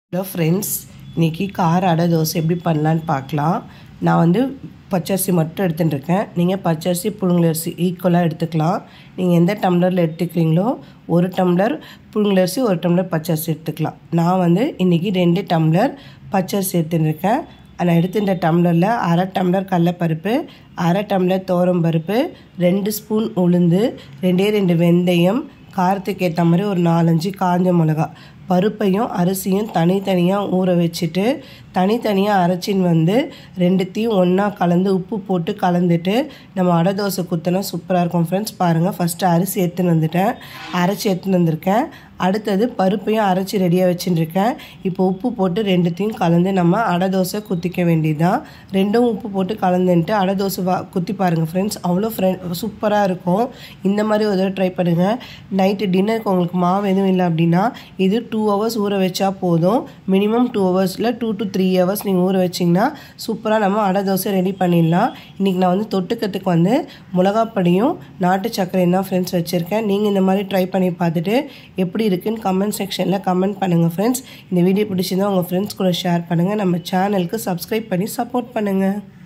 hello friends இன்றைக்கி கார அடை தோசை எப்படி பண்ணலான்னு பார்க்கலாம் நான் வந்து பச்சரிசி மட்டும் எடுத்துட்டுருக்கேன் நீங்கள் பச்சரிசி புழுங்கலரிசி ஈக்குவலாக எடுத்துக்கலாம் நீங்கள் எந்த டம்ளரில் எடுத்துக்கிறீங்களோ ஒரு டம்ளர் புழுங்கலரிசி ஒரு டம்ளர் பச்சரிசி எடுத்துக்கலாம் நான் வந்து இன்றைக்கி ரெண்டு டம்ளர் பச்சரிசி எடுத்துட்டுருக்கேன் நான் எடுத்துட்ட டம்ளரில் அரை டம்ளர் கடலப்பருப்பு அரை டம்ளர் தோரம் பருப்பு ரெண்டு ஸ்பூன் உளுந்து ரெண்டே ரெண்டு வெந்தயம் காரத்துக்கு ஏற்ற மாதிரி ஒரு நாலஞ்சு காஞ்ச மிளகா பருப்பையும் அரிசியும் தனித்தனியாக ஊற வச்சுட்டு தனித்தனியாக அரைச்சின்னு வந்து ரெண்டுத்தையும் ஒன்றா கலந்து உப்பு போட்டு கலந்துட்டு நம்ம அடை தோசை குத்தினா சூப்பராக இருக்கும் ஃப்ரெண்ட்ஸ் பாருங்கள் ஃபஸ்ட்டு அரிசி எடுத்துன்னு வந்துட்டேன் அரைச்சி எடுத்துன்னு வந்திருக்கேன் அடுத்தது பருப்பையும் அரைச்சி ரெடியாக வச்சுட்டுருக்கேன் இப்போ உப்பு போட்டு ரெண்டுத்தையும் கலந்து நம்ம அடை தோசை குத்திக்க வேண்டியதுதான் ரெண்டும் உப்பு போட்டு கலந்துன்ட்டு அடை தோசை வா குத்தி பாருங்கள் ஃப்ரெண்ட்ஸ் அவ்வளோ ஃப்ரெண்ட் சூப்பராக இருக்கும் இந்த மாதிரி ஒரு தடவை ட்ரை பண்ணுங்கள் நைட்டு டின்னருக்கு உங்களுக்கு மாவு எதுவும் இல்லை அப்படின்னா இது டூ ஹவர்ஸ் ஊற வச்சா போதும் மினிமம் டூ ஹவர்ஸில் டூ டு த்ரீ ஹவர்ஸ் நீங்கள் ஊற வச்சிங்கன்னா சூப்பராக நம்ம அடை தோசை ரெடி பண்ணிடலாம் இன்றைக்கி நான் வந்து தொட்டுக்கிறதுக்கு வந்து மிளகாப்பொடியும் நாட்டு சர்க்கரையும் தான் ஃப்ரெண்ட்ஸ் வச்சுருக்கேன் நீங்கள் இந்த மாதிரி ட்ரை பண்ணி பார்த்துட்டு எப்படி இருக்குன்னு கமெண்ட் செக்ஷனில் கமெண்ட் பண்ணுங்கள் ஃப்ரெண்ட்ஸ் இந்த வீடியோ பிடிச்சிருந்தா உங்கள் ஃப்ரெண்ட்ஸ் கூட ஷேர் பண்ணுங்கள் நம்ம சேனலுக்கு சப்ஸ்கிரைப் பண்ணி சப்போர்ட் பண்ணுங்கள்